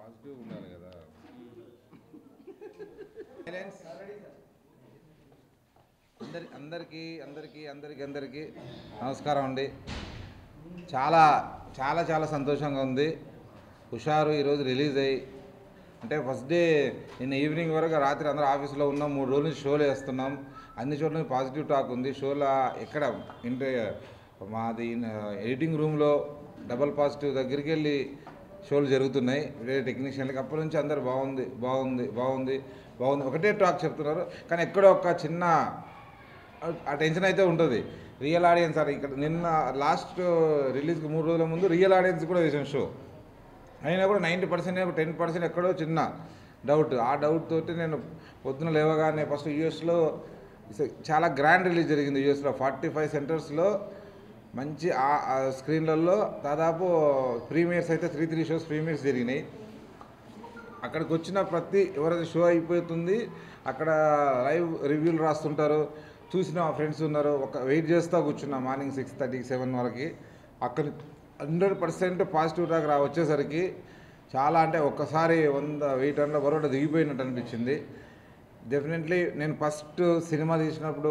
Positive ఉండాలి కదా అందరి అందరికీ అందరికీ అందరికీ అందరికీ నమస్కారం అండి చాలా చాలా చాలా సంతోషంగా ఉంది హుషారు ఈరోజు రిలీజ్ అయ్యి అంటే ఫస్ట్ డే నిన్న ఈవినింగ్ వరకు రాత్రి అందరూ ఆఫీస్లో ఉన్నాం మూడు రోజుల నుంచి షోలు వేస్తున్నాం అన్ని చోట్ల నుంచి పాజిటివ్ టాక్ ఉంది షోలో ఎక్కడ ఇంటే మాది ఎడిటింగ్ రూమ్లో డబల్ పాజిటివ్ దగ్గరికి వెళ్ళి షోలు జరుగుతున్నాయి వేరే టెక్నీషియన్లకి అప్పటి నుంచి అందరు బాగుంది బాగుంది బాగుంది బాగుంది ఒకటే టాక్ చెప్తున్నారు కానీ ఎక్కడో ఒక చిన్న ఆ టెన్షన్ అయితే ఉంటుంది రియల్ ఆడియన్స్ సార్ ఇక్కడ నిన్న లాస్ట్ రిలీజ్కి మూడు రోజుల ముందు రియల్ ఆడియన్స్ కూడా వేసాం షో అయినా కూడా నైంటీ పర్సెంట్ టెన్ పర్సెంట్ ఎక్కడో చిన్న డౌట్ ఆ డౌట్ తోటి నేను పొద్దున లేవగానే ఫస్ట్ యూఎస్లో చాలా గ్రాండ్ రిలీజ్ జరిగింది యూఎస్లో ఫార్టీ ఫైవ్ సెంటర్స్లో మంచి ఆ- ఆ స్క్రీన్లలో దాదాపు ప్రీమియర్స్ అయితే త్రీ త్రీ షోస్ ప్రీమియర్స్ జరిగినాయి అక్కడికి వచ్చిన ప్రతి ఎవరైతే షో అయిపోతుంది అక్కడ లైవ్ రివ్యూలు రాస్తుంటారు చూసిన ఫ్రెండ్స్ ఉన్నారు ఒక వెయిట్ చేస్తూ కూర్చున్నా మార్నింగ్ సిక్స్ థర్టీ సెవెన్ వరకు అక్కడ హండ్రెడ్ పర్సెంట్ పాజిటివ్ టాక్ రా వచ్చేసరికి చాలా అంటే ఒక్కసారి వంద వెయిట్ అన్న బరోడా దిగిపోయినట్టు అనిపించింది డెఫినెట్లీ నేను ఫస్ట్ సినిమా తీసినప్పుడు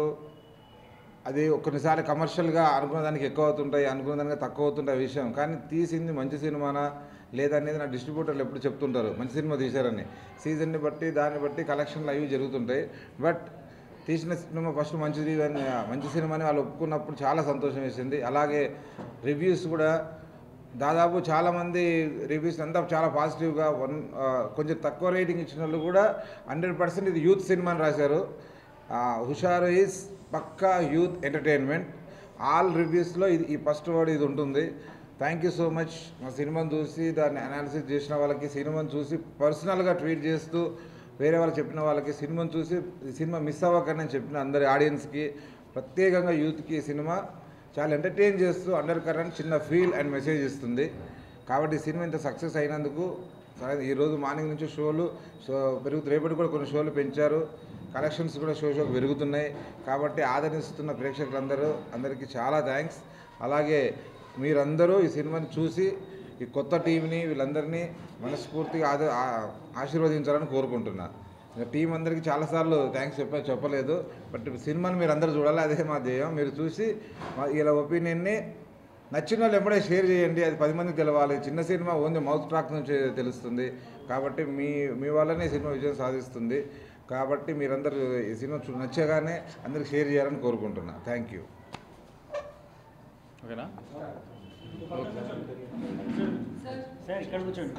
అది కొన్నిసార్లు కమర్షియల్గా అనుకున్న దానికి ఎక్కువ అవుతుంటాయి అనుకున్న దానికి తక్కువ అవుతుంటాయి విషయం కానీ తీసింది మంచి సినిమానా లేదనేది నా డిస్ట్రిబ్యూటర్లు ఎప్పుడు చెప్తుంటారు మంచి సినిమా తీశారని సీజన్ని బట్టి దాన్ని బట్టి కలెక్షన్లు అవి జరుగుతుంటాయి బట్ తీసిన సినిమా ఫస్ట్ మంచిది అని మంచి సినిమాని వాళ్ళు ఒప్పుకున్నప్పుడు చాలా సంతోషం వేసింది అలాగే రివ్యూస్ కూడా దాదాపు చాలామంది రివ్యూస్ అంతా చాలా పాజిటివ్గా వన్ ఆ, కొంచెం తక్కువ రేటింగ్ ఇచ్చిన వాళ్ళు కూడా హండ్రెడ్ పర్సెంట్ ఇది యూత్ సినిమా అని రాశారు ఆ, హుషారు ఈజ్ పక్కా యూత్ ఎంటర్టైన్మెంట్ ఆల్ రివ్యూస్లో ఇది ఈ ఫస్ట్ వర్డ్ ఇది ఉంటుంది థ్యాంక్ యూ సో మచ్ మా సినిమాను చూసి దాన్ని అనాలిసిస్ చేసిన వాళ్ళకి సినిమాను చూసి పర్సనల్గా ట్వీట్ చేస్తూ వేరే వాళ్ళు చెప్పిన వాళ్ళకి సినిమాను చూసి ఈ సినిమా మిస్ అవ్వకండి అని చెప్పిన అందరి ఆడియన్స్కి ప్రత్యేకంగా యూత్కి ఈ సినిమా చాలా ఎంటర్టైన్ చేస్తూ అండర్ కరెంట్ చిన్న ఫీల్ అండ్ మెసేజ్ ఇస్తుంది కాబట్టి ఈ సినిమా ఇంత సక్సెస్ అయినందుకు సరే ఈరోజు మార్నింగ్ నుంచి షోలు షో పెరుగుతు రేపటి కూడా కొన్ని షోలు పెంచారు కలెక్షన్స్ కూడా షో షోకి పెరుగుతున్నాయి కాబట్టి ఆదరిస్తున్న ప్రేక్షకులందరూ అందరికీ చాలా థ్యాంక్స్ అలాగే మీరందరూ ఈ సినిమాని చూసి ఈ కొత్త టీంని వీళ్ళందరినీ మనస్ఫూర్తిగా ఆద ఆ- ఆశీర్వదించాలని కోరుకుంటున్నా ఇంకా టీం అందరికీ చాలాసార్లు థ్యాంక్స్ చెప్పా చెప్పలేదు బట్ సినిమాని మీరు అందరూ చూడాలి అదే మా ధ్యేయం మీరు చూసి మా- ఇలా ఒపీనియన్ని నచ్చిన వాళ్ళు ఎప్పుడే షేర్ చేయండి అది పది మందికి తెలవాలి చిన్న సినిమా ఓన్లీ మౌత్ ట్రాక్ నుంచి తెలుస్తుంది కాబట్టి మీ మీ వల్లనే ఈ సినిమా విజయం సాధిస్తుంది కాబట్టి మీరందరూ ఈ సినిమా చూ- నచ్చగానే అందరికి షేర్ చేయాలని కోరుకుంటున్నా థ్యాంక్ యూ ఓకేనా సార్ ఇక్కడ కూర్చోండి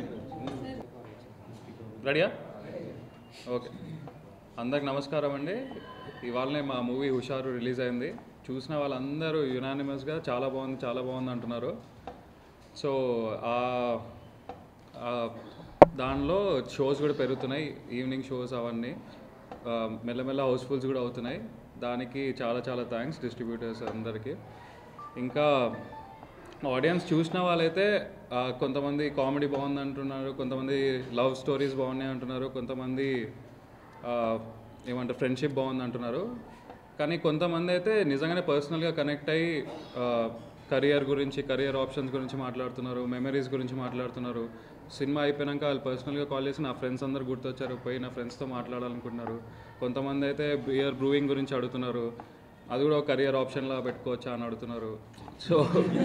రెడీయా ఓకే అందరికి నమస్కారం అండి ఇవాళనే మా మూవీ హుషారు రిలీజ్ అయింది చూసిన వాళ్ళందరూ యునానిమస్గా చాలా బాగుంది చాలా బాగుంది అంటున్నారు సో ఆ- ఆ దానిలో షోస్ కూడా పెరుగుతున్నాయి ఈవినింగ్ షోస్ అవన్నీ ఆ, మెల్లమెల్ల హౌస్ఫుల్స్ కూడా అవుతున్నాయి దానికి చాలా చాలా థ్యాంక్స్ డిస్ట్రిబ్యూటర్స్ అందరికీ ఇంకా ఆడియన్స్ చూసిన వాళ్ళైతే ఆ, కొంతమంది కామెడీ బాగుంది అంటున్నారు కొంతమంది లవ్ స్టోరీస్ బాగున్నాయి అంటున్నారు కొంతమంది ఆ, ఏమంటారు ఫ్రెండ్షిప్ బాగుంది అంటున్నారు కానీ కొంతమంది అయితే నిజంగానే పర్సనల్గా కనెక్ట్ అయ్యి కెరియర్ గురించి కెరియర్ ఆప్షన్స్ గురించి మాట్లాడుతున్నారు మెమరీస్ గురించి మాట్లాడుతున్నారు సినిమా అయిపోయాక వాళ్ళు పర్సనల్గా కాల్ చేసి నా ఫ్రెండ్స్ అందరు గుర్తొచ్చారు పోయి నా ఫ్రెండ్స్తో మాట్లాడాలనుకుంటున్నారు కొంతమంది అయితే బియర్ బ్రూయింగ్ గురించి అడుగుతున్నారు అది కూడా ఒక కెరియర్ ఆప్షన్లా పెట్టుకోవచ్చా అని అడుగుతున్నారు సో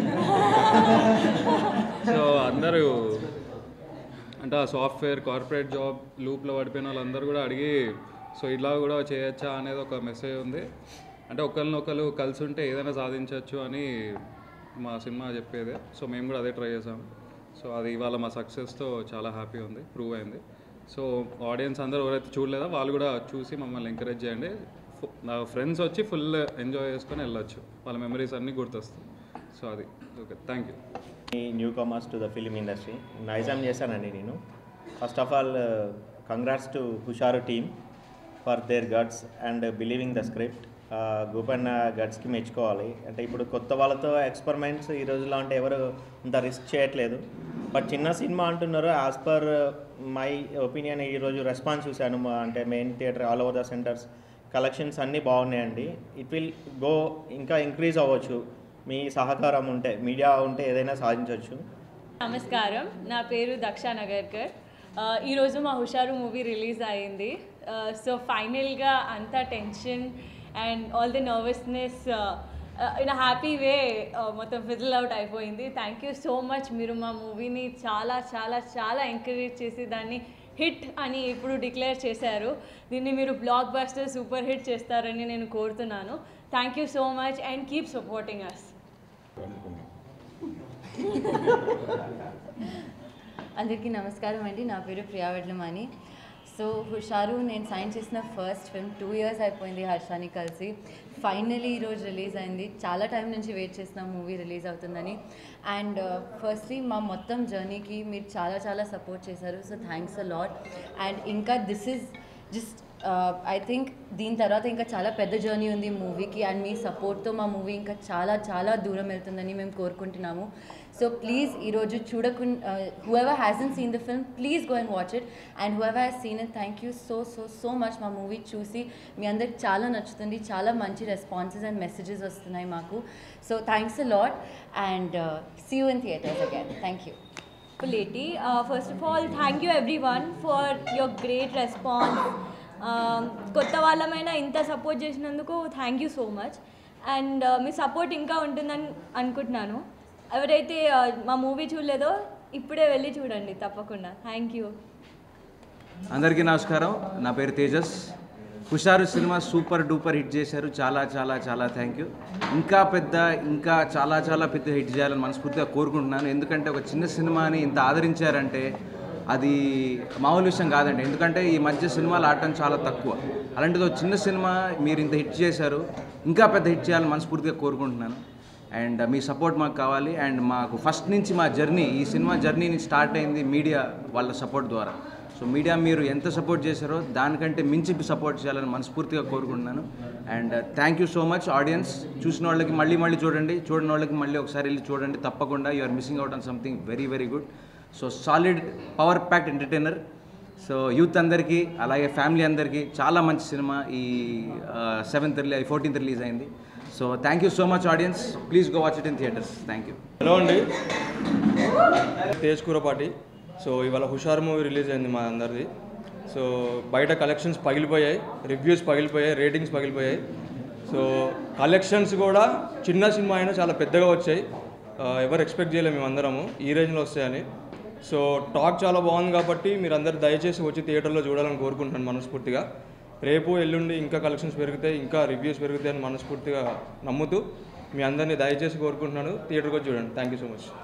సో అందరూ అంటే ఆ సాఫ్ట్వేర్ కార్పొరేట్ జాబ్ లూప్లో పడిపోయిన వాళ్ళందరూ కూడా అడిగి సో ఇలా కూడా చేయొచ్చా అనేది ఒక మెసేజ్ ఉంది అంటే ఒకరినొకరు కలిసి ఉంటే ఏదైనా సాధించవచ్చు అని మా సినిమా చెప్పేదే సో మేము కూడా అదే ట్రై చేసాం సో అది ఇవాళ మా సక్సెస్తో చాలా హ్యాపీ ఉంది ప్రూవ్ అయింది సో ఆడియన్స్ అందరూ ఎవరైతే చూడలేదో వాళ్ళు కూడా చూసి మమ్మల్ని ఎంకరేజ్ చేయండి ఫు- నా ఫ్రెండ్స్ వచ్చి ఫుల్ ఎంజాయ్ చేసుకొని వెళ్ళొచ్చు వాళ్ళ మెమరీస్ అన్నీ గుర్తొస్తాయి సో అది okay thank you newcomers to the film industry Nizam చేశానండి నేను first of all congrats to Husharu team for their guts and believing the script Gopanna గట్స్కి మెచ్చుకోవాలి అంటే ఇప్పుడు కొత్త వాళ్ళతో ఎక్స్పెరిమెంట్స్ ఈ రోజుల్లో అంటే ఎవరు అంత రిస్క్ చేయట్లేదు బట్ చిన్న సినిమా అంటున్నారు యాజ్ పర్ మై ఒపీనియన్ ఈరోజు రెస్పాన్స్ చూశాను మా- అంటే main theatre all over the centres collections అన్నీ బాగున్నాయండి ఇట్ విల్ గో ఇంకా ఇంక్రీజ్ అవ్వచ్చు మీ సహకారం ఉంటే మీడియా ఉంటే ఏదైనా సాధించవచ్చు నమస్కారం నా పేరు దక్ష నగర్కర్ ఈరోజు మా హుషారు మూవీ రిలీజ్ అయింది సో ఫైనల్గా అంతా tension and all the nervousness in happy way మొత్తం ఫిజిల్ అవుట్ అయిపోయింది థ్యాంక్ యూ సో మచ్ మీరు మా మూవీని చాలా చాలా చాలా ఎంకరేజ్ చేసి దాన్ని హిట్ అని ఇప్పుడు డిక్లేర్ చేశారు దీన్ని మీరు బ్లాక్ బస్టర్ సూపర్ హిట్ చేస్తారని నేను కోరుతున్నాను thank you so much and keep supporting us అందరికీ నమస్కారం అండి నా పేరు ప్రియా వెడ్లమాని సో హుషారు నేను సైన్ చేసిన ఫస్ట్ ఫిల్మ్ టూ ఇయర్స్ అయిపోయింది హర్షాని కలిసి ఫైనలీ ఈరోజు రిలీజ్ అయింది చాలా టైం నుంచి వెయిట్ చేసిన మూవీ రిలీజ్ అవుతుందని అండ్ ఫస్ట్లీ మా మొత్తం జర్నీకి మీరు చాలా చాలా సపోర్ట్ చేశారు so thanks a lot and ఇంకా this is just I think దీని తర్వాత ఇంకా చాలా పెద్ద జర్నీ ఉంది మూవీకి అండ్ మీ సపోర్ట్తో మా మూవీ ఇంకా చాలా చాలా దూరం వెళ్తుందని మేము కోరుకుంటున్నాము సో ప్లీజ్ ఈరోజు చూడకుండా whoever hasn't seen the film please go and watch it and whoever has seen it thank you so so so much మా మూవీ చూసి మీ అందరికి చాలా నచ్చుతుంది చాలా మంచి రెస్పాన్సెస్ అండ్ మెసేజెస్ వస్తున్నాయి మాకు so thanks a lot and see you in theatres again thank you Lady. Uh, first of all, thank you everyone for your great response. Um, కొత్త వాళ్ళమైనా ఇంత సపోర్ట్ చేసినందుకు thank you so much and మీ support ఇంకా ఉంటుందని అనుకుంటున్నాను ఎవరైతే uh, మా movie చూడలేదో ఇప్పుడే వెళ్ళి చూడండి తప్పకుండా థ్యాంక్ యూ అందరికీ నమస్కారం నా పేరు తేజస్ హుషారు సినిమా సూపర్ డూపర్ హిట్ చేశారు చాలా చాలా చాలా థ్యాంక్ యూ ఇంకా పెద్ద ఇంకా చాలా చాలా పెద్ద హిట్ చేయాలని మనస్ఫూర్తిగా కోరుకుంటున్నాను ఎందుకంటే ఒక చిన్న సినిమాని ఇంత ఆదరించారంటే అది మామూలు విషయం కాదండి ఎందుకంటే ఈ మధ్య సినిమాలు ఆడటం చాలా తక్కువ అలాంటిది ఒక చిన్న సినిమా మీరు ఇంత హిట్ చేశారు ఇంకా పెద్ద హిట్ చేయాలని మనస్ఫూర్తిగా కోరుకుంటున్నాను అండ్ మీ సపోర్ట్ మాకు కావాలి అండ్ మాకు ఫస్ట్ నుంచి మా జర్నీ ఈ సినిమా జర్నీని స్టార్ట్ అయింది మీడియా వాళ్ళ సపోర్ట్ ద్వారా సో మీడియా మీరు ఎంత సపోర్ట్ చేశారో దానికంటే మించి సపోర్ట్ చేయాలని మనస్ఫూర్తిగా కోరుకుంటున్నాను and thank you so much audience చూసిన వాళ్ళకి మళ్ళీ మళ్ళీ చూడండి చూడని వాళ్ళకి మళ్ళీ ఒకసారి వెళ్ళి చూడండి తప్పకుండా you are missing out on something very very good so solid power packed entertainer so youth అందరికీ అలాగే ఫ్యామిలీ అందరికీ చాలా మంచి సినిమా ఈ సెవెంత్ రిలీజ్ ఫోర్టీన్త్ రిలీజ్ అయింది so thank you so much audience please go watch it in theatres thank you hello అండి Tej Kurapati so ఇవాళ హుషారు మూవీ రిలీజ్ అయింది మా అందరిది సో బయట కలెక్షన్స్ పగిలిపోయాయి రివ్యూస్ పగిలిపోయాయి రేటింగ్స్ పగిలిపోయాయి సో కలెక్షన్స్ కూడా చిన్న సినిమా అయినా చాలా పెద్దగా వచ్చాయి ఆ, ఎవరు ఎక్స్పెక్ట్ చేయలేము మేమందరము ఈ రేంజ్లో వస్తాయని సో టాక్ చాలా బాగుంది కాబట్టి మీరు అందరు దయచేసి వచ్చి థియేటర్లో చూడాలని కోరుకుంటున్నాను మనస్ఫూర్తిగా రేపు ఎల్లుండి ఇంకా కలెక్షన్స్ పెరుగుతాయి ఇంకా రివ్యూస్ పెరుగుతాయని మనస్ఫూర్తిగా నమ్ముతూ మీ అందరినీ దయచేసి కోరుకుంటున్నాను థియేటర్కి వచ్చి చూడండి thank you so much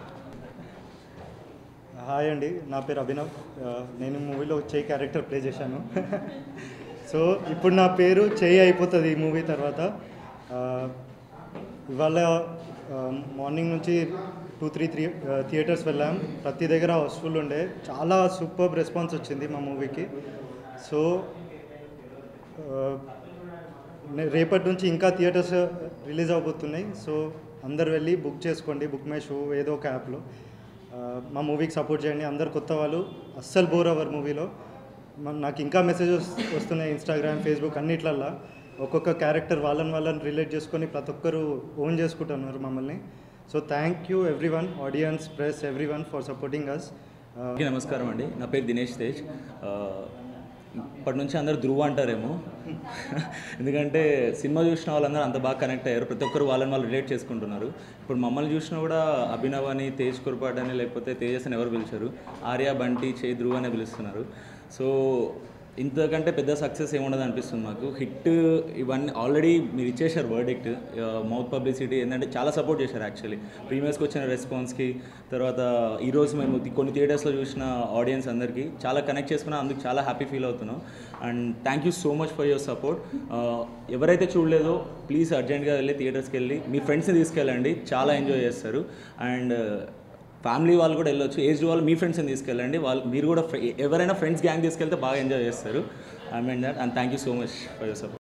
hi అండి నా పేరు అభినవ్ ఆ, నేను మూవీలో చేయి క్యారెక్టర్ ప్లే చేశాను సో ఇప్పుడు నా పేరు చేయి అయిపోతుంది ఈ మూవీ తర్వాత ఆ, ఇవాళ ఆ, మార్నింగ్ నుంచి టూ త్రీ త్రీ థియేటర్స్ వెళ్ళాం ప్రతి దగ్గర హౌస్ఫుల్ ఉండే చాలా సూపర్ రెస్పాన్స్ వచ్చింది మా మూవీకి సో ఆ, నే- రేపటి నుంచి ఇంకా థియేటర్స్ రిలీజ్ అవబోతున్నాయి సో అందరు వెళ్ళి బుక్ చేసుకోండి బుక్ మై షో ఏదో ఒక యాప్లో ఆ, మా మూవీకి సపోర్ట్ చేయండి అందరు కొత్త వాళ్ళు అస్సలు బోర్ అవర్ మూవీలో మన- నాకు ఇంకా మెసేజెస్ వస్తున్నాయి ఇన్స్టాగ్రామ్ ఫేస్బుక్ అన్నిట్లల్లా ఒక్కొక్క క్యారెక్టర్ వాళ్ళని వాళ్ళని రిలేట్ చేసుకొని ప్రతి ఒక్కరు ఓన్ చేసుకుంటున్నారు మమ్మల్ని so thank you everyone audience press everyone for supporting us అందరికీ నమస్కారం అండి నా పేరు దినేష్ తేజ్ ఆ, ఇప్పటి నుంచి అందరూ ధ్రువ అంటారేమో ఎందుకంటే సినిమా చూసిన వాళ్ళందరూ అంత బాగా కనెక్ట్ అయ్యారు ప్రతి ఒక్కరు వాళ్ళని వాళ్ళు రిలేట్ చేసుకుంటున్నారు ఇప్పుడు మమ్మల్ని చూసినా కూడా అభినవ్ అని తేజ్ కుర్పాట్ అని లేకపోతే తేజస్ అని ఎవరు పిలిచారు ఆర్య బంటి చే ధ్రువ్ అనే పిలుస్తున్నారు సో ఇంతకంటే పెద్ద సక్సెస్ ఏముండదు అనిపిస్తుంది మాకు హిట్ ఇవన్నీ ఆల్రెడీ మీరు ఇచ్చేశారు వర్డిక్ట్ మౌత్ పబ్లిసిటీ ఏంటంటే చాలా సపోర్ట్ చేశారు యాక్చువల్లీ ప్రీమియర్స్కి వచ్చిన రెస్పాన్స్కి తర్వాత ఈరోజు మేము తి- కొన్ని థియేటర్స్లో చూసిన ఆడియన్స్ అందరికీ చాలా కనెక్ట్ చేసుకున్నాం అందుకు చాలా హ్యాపీ ఫీల్ అవుతున్నాం and thank you so much for your support ఎవరైతే చూడలేదో ప్లీజ్ అర్జెంట్గా వెళ్ళి థియేటర్స్కి వెళ్ళి మీ ఫ్రెండ్స్ని తీసుకెళ్ళండి చాలా ఎంజాయ్ చేస్తారు అండ్ ఫ్యామిలీ వాళ్ళు కూడా వెళ్ళొచ్చు ఏజ్ వాళ్ళు మీ ఫ్రెండ్స్ని తీసుకెళ్ళండి వాళ్ళు మీరు కూడా ఫ్రె- ఎవరైనా ఫ్రెండ్స్ గ్యాంగ్ తీసుకెళ్తే బాగా ఎంజాయ్ చేస్తారు I mean that and thank you so much for your support